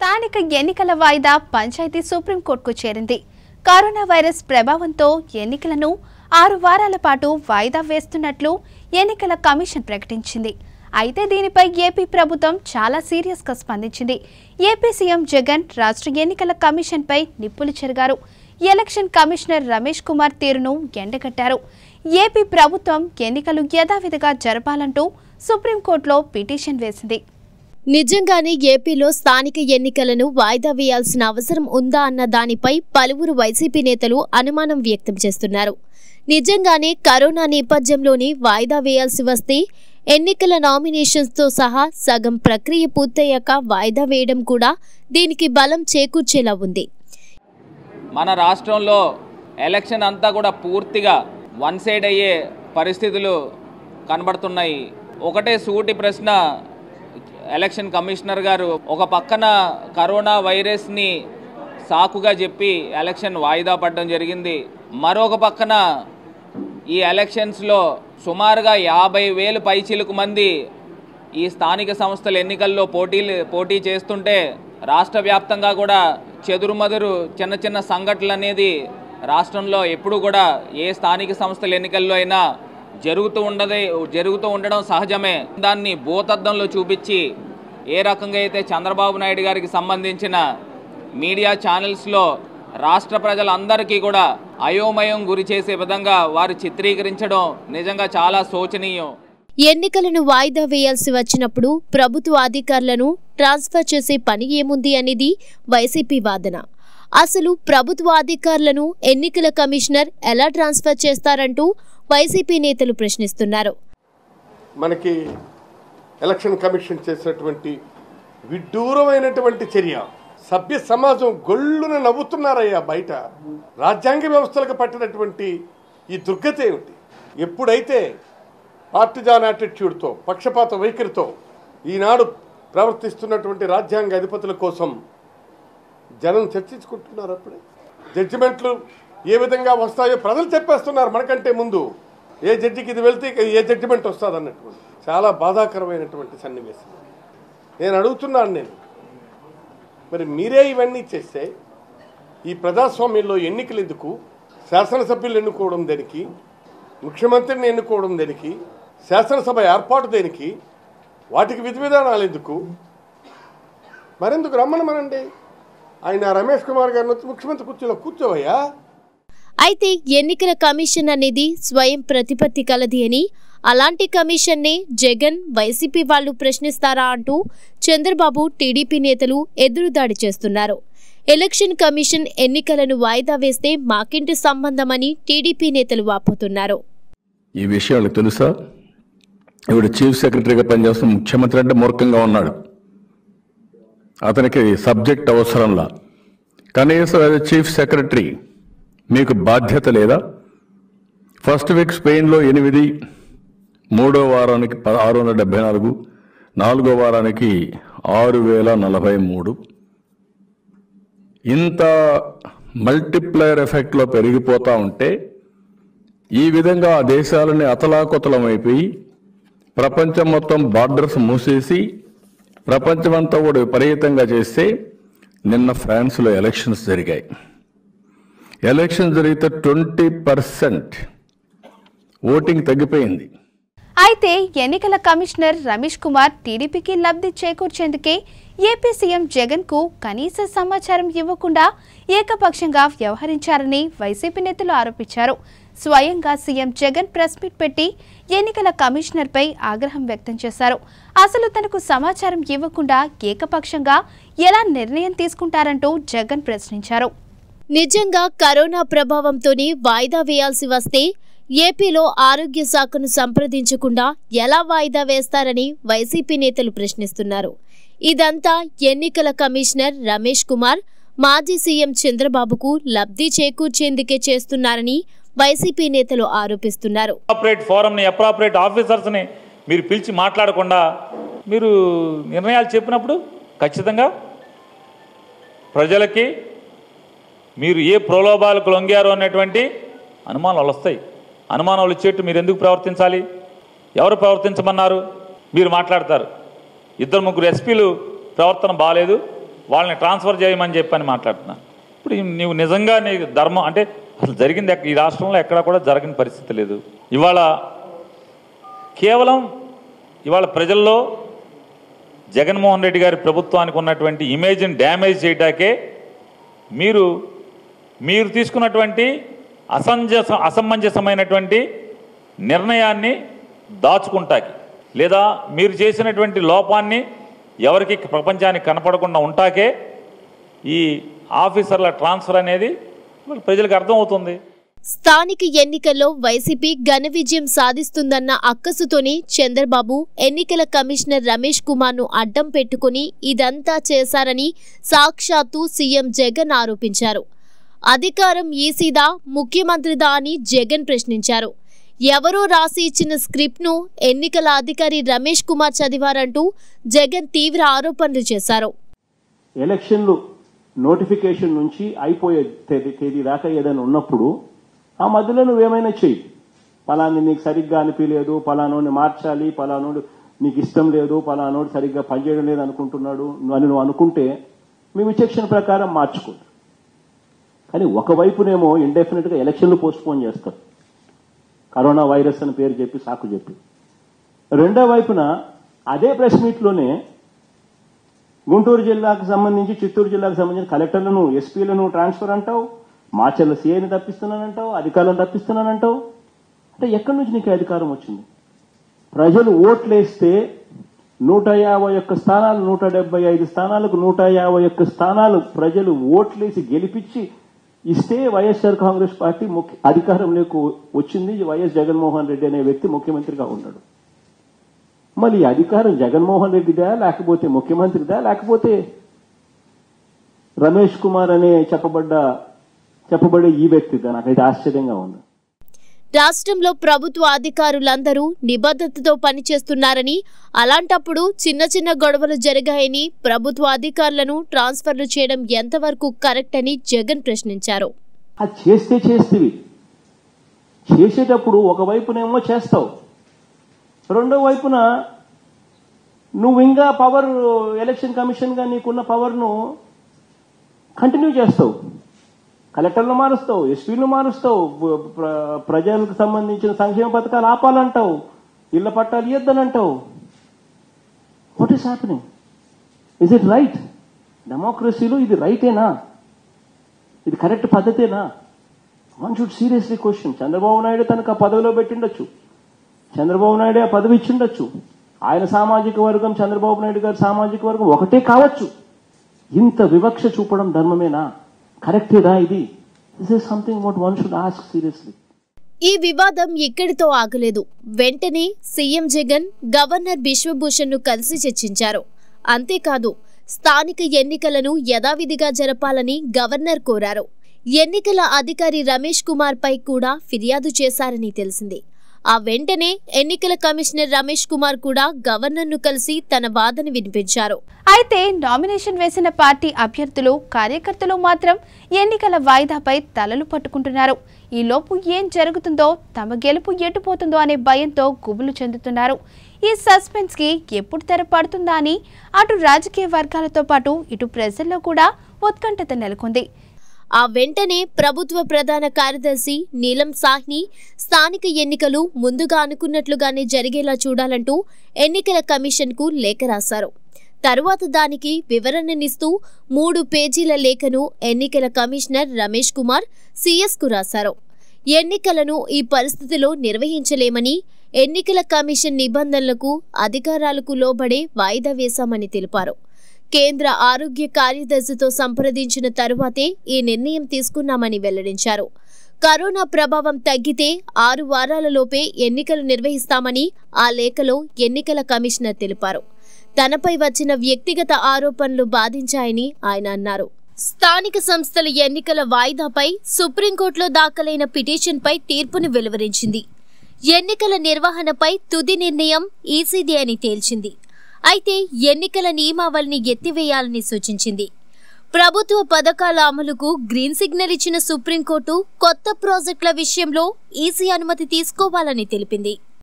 స్థానిక ఎన్నికల వాయిదా పంచాయతీ సుప్రీంకోర్టుకు చేరింది కరోనా వైరస్ ప్రభావంతో ఎన్నికలను ఆరు వారాల పాటు వాయిదా వేస్తున్నట్లు ఎన్నికల కమిషన్ ప్రకటించింది అయితే దీనిపై ఏపీ ప్రభుత్వం చాలా సీరియస్గా స్పందించింది ఏపీ సీఎం జగన్ రాష్ట్ర ఎన్నికల కమిషన్పై నిప్పులు చెరిగారు ఎలక్షన్ కమిషనర్ రమేష్ కుమార్ తీరును ఎండగట్టారు ఏపీ ప్రభుత్వం ఎన్నికలు యథావిధిగా జరపాలంటూ సుప్రీంకోర్టులో పిటిషన్ వేసింది నిజంగానే ఏపీలో స్థానిక ఎన్నికలను వాయిదా వేయాల్సిన అవసరం ఉందా అన్న దానిపై పలువురు వైసీపీ నేతలు అనుమానం వ్యక్తం చేస్తున్నారు నిజంగానే కరోనా నేపథ్యంలోనే వాయిదా వేయాల్సి వస్తే ఎన్నికల నామినేషన్స్తో సహా సగం ప్రక్రియ పూర్తయ్యాక వాయిదా వేయడం కూడా దీనికి బలం చేకూర్చేలా ఉంది మన రాష్ట్రంలో ఎలక్షన్ అంతా కూడా పూర్తిగా వన్ సైడ్ అయ్యే పరిస్థితులు కనబడుతున్నాయి ఒకటే సూటి ప్రశ్న ఎలక్షన్ కమిషనర్ గారు ఒక పక్కన కరోనా వైరస్ని సాకుగా చెప్పి ఎలక్షన్ వాయిదా పడడం జరిగింది మరొక పక్కన ఈ ఎలక్షన్స్లో సుమారుగా యాభై వేలు పైచిలుకు మంది ఈ స్థానిక సంస్థల ఎన్నికల్లో పోటీలు పోటీ చేస్తుంటే రాష్ట్ర వ్యాప్తంగా కూడా చెదురుమదురు చిన్న చిన్న సంఘటనలు అనేది రాష్ట్రంలో ఎప్పుడు కూడా ఏ స్థానిక సంస్థల ఎన్నికల్లో అయినా జరుగుతూ ఉండదే జరుగుతూ ఉండడం సహజమే దాన్ని భూతద్దంలో చూపించి ఏ రకంగా అయితే చంద్రబాబు నాయుడు గారికి సంబంధించిన మీడియా ఛానల్స్లో రాష్ట్ర ప్రజలందరికీ కూడా అయోమయం గురి చేసే విధంగా వారు చిత్రీకరించడం నిజంగా చాలా శోచనీయం ఎన్నికలను వాయిదా వేయాల్సి వచ్చినప్పుడు ప్రభుత్వ అధికారులను ట్రాన్స్ఫర్ చేసే పని ఏముంది అనేది వైసీపీ వాదన అసలు ప్రభుత్వ అధికారులను ఎన్నికల కమిషనర్ ఎలా ట్రాన్స్ఫర్ చేస్తారంటూ వైసీపీ నేతలు ప్రశ్నిస్తున్నారు మనకి ఎలక్షన్ కమిషన్ చేసినటువంటి విడ్డూరమైనటువంటి చర్య సభ్య సమాజం గొల్లున నవ్వుతున్నారయ్యా బయట రాజ్యాంగ వ్యవస్థలకు పట్టినటువంటి ఈ దుర్గతి ఏమిటి ఎప్పుడైతే పార్టిజాన్ యాటిట్యూడ్తో పక్షపాత వైఖరితో ఈనాడు ప్రవర్తిస్తున్నటువంటి రాజ్యాంగ అధిపతుల కోసం జనం చర్చించుకుంటున్నారు అప్పుడే జడ్జిమెంట్లు ఏ విధంగా వస్తాయో ప్రజలు చెప్పేస్తున్నారు మనకంటే ముందు ఏ జడ్జికి ఇది వెళ్తే ఇక ఏ జడ్జిమెంట్ వస్తుంది అన్నటువంటి చాలా బాధాకరమైనటువంటి సన్నివేశం నేను అడుగుతున్నాను నేను మరి మీరే ఇవన్నీ చేస్తే ఈ ప్రజాస్వామ్యంలో ఎన్నికలు ఎందుకు శాసనసభ్యులు ఎన్నుకోవడం దేనికి ముఖ్యమంత్రిని ఎన్నుకోవడం దేనికి శాసనసభ ఏర్పాటు దేనికి వాటికి విధి విధానాలు ఎందుకు మరెందుకు రమ్మనమనండి ఆయన రమేష్ కుమార్ గారిని వచ్చి ముఖ్యమంత్రి కుర్చీలో కూర్చోవయ్యా అయితే ఎన్నికల కమిషన్ అనేది స్వయం ప్రతిపత్తి కలది అని అలాంటి కమిషన్నే జగన్ వైసీపీ వాళ్ళు ప్రశ్నిస్తారా అంటూ చంద్రబాబు టీడీపీ నేతలు ఎదురుదాడి చేస్తున్నారు ఎలక్షన్ కమిషన్ ఎన్నికలను వాయిదా వేస్తే మాకింటి సంబంధమని టీడీపీ నేతలు వాపోతున్నారు ఈ విషయం వాళ్ళకి తెలుసా ఇప్పుడు చీఫ్ సెక్రటరీగా పనిచేస్తున్న ముఖ్యమంత్రి అంటే మూర్ఖంగా ఉన్నాడు అతనికి సబ్జెక్ట్ అవసరంలా కనీసం యాజ్ చీఫ్ సెక్రటరీ మీకు బాధ్యత లేదా ఫస్ట్ వీక్ స్పెయిన్లో ఎనిమిది మూడో వారానికి ప- ఆరు వందల డెబ్బై నాలుగు నాలుగో వారానికి ఆరు వేల నలభై మూడు ఇంత మల్టిప్లయర్ ఎఫెక్ట్లో పెరిగిపోతూ ఉంటే ఈ విధంగా ఆ దేశాలని అతలాకుతలమైపోయి ప్రపంచం మొత్తం బార్డర్స్ మూసేసి ప్రపంచమంతా కూడా విపరీతంగా చేస్తే నిన్న ఫ్రాన్స్లో ఎలక్షన్స్ జరిగాయి ఎలక్షన్ జరిగితే ట్వంటీ పర్సెంట్ ఓటింగ్ తగ్గిపోయింది అయితే ఎన్నికల కమిషనర్ రమేష్ కుమార్ టీడీపీకి లబ్ధి చేకూర్చేందుకే ఏపీ సీఎం జగన్ కు కనీస సమాచారం ఇవ్వకుండా ఏకపక్షంగా వ్యవహరించారని వైసీపీ నేతలు ఆరోపించారు స్వయంగా సీఎం జగన్ ప్రెస్ మీట్ పెట్టి ఎన్నికల కమిషనర్పై ఆగ్రహం వ్యక్తం చేశారు అసలు తనకు సమాచారం ఇవ్వకుండా ఏకపక్షంగా ఎలా నిర్ణయం తీసుకుంటారంటూ జగన్ ప్రశ్నించారు నిజంగా కరోనా ప్రభావంతోనే వాయిదా వేయాల్సి వస్తే ఏపీలో ఆరోగ్య శాఖను సంప్రదించకుండా ఎలా వాయిదా వేస్తారని వైసీపీ నేతలు ప్రశ్నిస్తున్నారు ఇదంతా ఎన్నికల కమిషనర్ రమేష్ కుమార్ మాజీ సీఎం చంద్రబాబుకు లబ్ధి చేకూర్చేందుకే చేస్తున్నారని వైసీపీ నేతలు ఆరోపిస్తున్నారు అప్రాపరేట్ ఫోరంని అప్రాపరేట్ ఆఫీసర్స్ని మీరు పిలిచి మాట్లాడకుండా మీరు నిర్ణయాలు చెప్పినప్పుడు ఖచ్చితంగా ప్రజలకి మీరు ఏ ప్రలోభాలకు లొంగారు అనేటువంటి అనుమానాలు వస్తాయి అనుమానాలు వచ్చేట్టు మీరు ఎందుకు ప్రవర్తించాలి ఎవరు ప్రవర్తించమన్నారు మీరు మాట్లాడతారు ఇద్దరు ముగ్గురు ఎస్పీలు ప్రవర్తన బాగాలేదు వాళ్ళని ట్రాన్స్ఫర్ చేయమని చెప్పని మాట్లాడుతున్నా ఇప్పుడు ఈ- నీవు నిజంగా నీకు ధర్మం అంటే అసలు జరిగింది ఎక్క- ఈ రాష్ట్రంలో ఎక్కడా కూడా జరగని పరిస్థితి లేదు ఇవాళ కేవలం ఇవాళ ప్రజల్లో జగన్మోహన్ రెడ్డి గారి ప్రభుత్వానికి ఉన్నటువంటి ఇమేజ్ని డ్యామేజ్ చేయడానికే మీరు మీరు తీసుకున్నటువంటి అసంజస అసమంజసమైనటువంటి నిర్ణయాన్ని దాచుకుంటాకి లేదా మీరు చేసినటువంటి లోపాన్ని ఎవరికి ప్రపంచానికి కనపడకుండా ఉంటాకే ఈ ఆఫీసర్ల ట్రాన్స్ఫర్ అనేది ఇవాళ ప్రజలకు అర్థమవుతుంది స్థానిక ఎన్నికల్లో వైసీపీ ఘన విజయం సాధిస్తుందన్న అక్కసుతోనే చంద్రబాబు ఎన్నికల కమిషనర్ రమేష్ కుమార్ ను అడ్డం పెట్టుకుని ఇదంతా చేశారని సాక్షాత్తు సీఎం జగన్ ఆరోపించారు అధికారం ఈసీదా ముఖ్యమంత్రిదా అని జగన్ ప్రశ్నించారు ఎవరో రాసి ఇచ్చిన స్క్రిప్ట్ ను ఎన్నికల అధికారి రమేష్ కుమార్ చదివారంటూ జగన్ తీవ్ర ఆరోపణలు చేశారు ఎలక్షన్లు నోటిఫికేషన్ నుంచి అయిపోయే తేదీ తేదీ దాకా ఏదైనా ఉన్నప్పుడు ఆ మధ్యలో నువ్వేమైనా చెయ్యి పలాని నీకు సరిగ్గా అనిపించలేదు పలానోని మార్చాలి పలానోడు నీకు ఇష్టం లేదు పలానోడు సరిగ్గా పనిచేయడం లేదు అనుకుంటున్నాడు అని నువ్వు అనుకుంటే మీ విచక్షణ ప్రకారం మార్చుకో కానీ ఒకవైపునేమో ఇండెఫినెట్ గా ఎలక్షన్లు పోస్ట్ పోన్ చేస్తారు కరోనా వైరస్ అని పేరు చెప్పి సాకు చెప్పి రెండో వైపున అదే ప్రెస్ మీట్లోనే గుంటూరు జిల్లాకు సంబంధించి చిత్తూరు జిల్లాకు సంబంధించిన కలెక్టర్లను ఎస్పీలను ట్రాన్స్ఫర్ అంటావు మాచర్ల సీఐని తప్పిస్తున్నానంటావు అధికారులను తప్పిస్తున్నానంటావు అంటే ఎక్కడి నుంచి నీకు ఈ అధికారం వచ్చింది ప్రజలు ఓట్లేస్తే నూట యాభై ఒక్క స్థానాలు నూట డెబ్బై ఐదు స్థానాలకు నూట యాభై ఒక్క స్థానాలు ప్రజలు ఓట్లేసి గెలిపించి ఇస్తే వైఎస్ఆర్ కాంగ్రెస్ పార్టీ ముఖ్య అధికారంలోకి వచ్చింది వైఎస్ జగన్మోహన్ రెడ్డి అనే వ్యక్తి ముఖ్యమంత్రిగా ఉన్నాడు మరి ఈ అధికారం జగన్మోహన్ రెడ్డిదా లేకపోతే ముఖ్యమంత్రిదా లేకపోతే రమేష్ కుమార్ అనే చెప్పబడ్డ చెప్పబడే ఈ వ్యక్తిదా నాకైతే ఆశ్చర్యంగా ఉంది రాష్ట్రంలో ప్రభుత్వ అధికారులందరూ నిబద్ధతతో పనిచేస్తున్నారని అలాంటప్పుడు చిన్న చిన్న గొడవలు జరిగాయని ప్రభుత్వ అధికారులను ట్రాన్స్ఫర్లు చేయడం ఎంతవరకు కరెక్ట్ అని జగన్ ప్రశ్నించారు అది చేస్తే చేస్తేవి చేసేటప్పుడు ఒకవైపునేమో చేస్తావు రెండో వైపున నువ్వు ఇంకా పవర్ ఎలక్షన్ కమిషన్గా నీకున్న పవర్ను కంటిన్యూ చేస్తావు కలెక్టర్లు మారుస్తావు ఎస్పీలు మారుస్తావు ప్ర- ప్ర- ప్రజలకు సంబంధించిన సంక్షేమ పథకాలు ఆపాలంటావు ఇళ్ల పట్టాలు ఇద్దానంటావు what is happening is it right డెమోక్రసీలో ఇది రైటేనా ఇది కరెక్ట్ పద్ధతేనా one should seriously question Chandrababu Naidu తనకు ఆ పదవిలో పెట్టిండొచ్చు చంద్రబాబు నాయుడు ఆ పదవి ఇచ్చిండొచ్చు ఆయన సామాజిక వర్గం చంద్రబాబు నాయుడు గారి సామాజిక వర్గం ఒకటే కావచ్చు ఇంత వివక్ష చూపడం ధర్మమేనా కరెక్టేనా ఇది this is something what one should ask seriously ఈ వివాదం ఇక్కడితో ఆగలేదు వెంటనే సీఎం జగన్ గవర్నర్ బిశ్వభూషణ్ ను కలిసి చర్చించారు అంతేకాదు స్థానిక ఎన్నికలను యథావిధిగా జరపాలని గవర్నర్ కోరారు ఎన్నికల అధికారి రమేష్ కుమార్ పై కూడా ఫిర్యాదు చేశారని తెలిసింది ఆ వెంటనే ఎన్నికల కమిషనర్ రమేష్ కుమార్ కూడా గవర్నర్ ను కలిసి తన వాదన వినిపించారు అయితే నామినేషన్ వేసిన పార్టీ అభ్యర్థులు కార్యకర్తలు మాత్రం ఎన్నికల వాయిదాపై తలలు పట్టుకుంటున్నారు ఈలోపు ఏం జరుగుతుందో తమ గెలుపు ఎటుపోతుందో అనే భయంతో గుబులు చెందుతున్నారు ఈ సస్పెన్స్ కి ఎప్పుడు తెరపడుతుందా అని అటు రాజకీయ వర్గాలతో పాటు ఇటు ప్రజల్లో కూడా ఉత్కంఠత నెలకొంది ఆ వెంటనే ప్రభుత్వ ప్రధాన కార్యదర్శి నీలం సాహ్ని స్థానిక ఎన్నికలు ముందుగా అనుకున్నట్లుగానే జరిగేలా చూడాలంటూ ఎన్నికల కమిషన్కు లేఖ రాశారు తరువాత దానికి వివరణనిస్తూ మూడు పేజీల లేఖను ఎన్నికల కమిషనర్ రమేష్ కుమార్ సిఎస్కు రాశారు ఎన్నికలను ఈ పరిస్థితిలో నిర్వహించలేమని ఎన్నికల కమిషన్ నిబంధనలకు అధికారాలకు లోబడే వాయిదా వేశామని తెలిపారు కేంద్ర ఆరోగ్య కార్యదర్శితో సంప్రదించిన తరువాతే ఈ నిర్ణయం తీసుకున్నామని వెల్లడించారు కరోనా ప్రభావం తగ్గితే ఆరు వారాలలోపే ఎన్నికలు నిర్వహిస్తామని ఆ లేఖలో ఎన్నికల కమిషనర్ తెలిపారు తనపై వచ్చిన వ్యక్తిగత ఆరోపణలు బాధించాయని ఆయన అన్నారు స్థానిక సంస్థల ఎన్నికల వాయిదాపై సుప్రీంకోర్టులో దాఖలైన పిటిషన్పై తీర్పును వెలువరించింది ఎన్నికల నిర్వహణపై తుది నిర్ణయం ఈసీది అని తేల్చింది అయితే ఎన్నికల నియమావళిని ఎత్తివేయాలని సూచించింది ప్రభుత్వ పథకాల అమలుకు గ్రీన్ సిగ్నల్ ఇచ్చిన సుప్రీంకోర్టు కొత్త ప్రాజెక్టుల విషయంలో ఈసీ అనుమతి తీసుకోవాలని తెలిపింది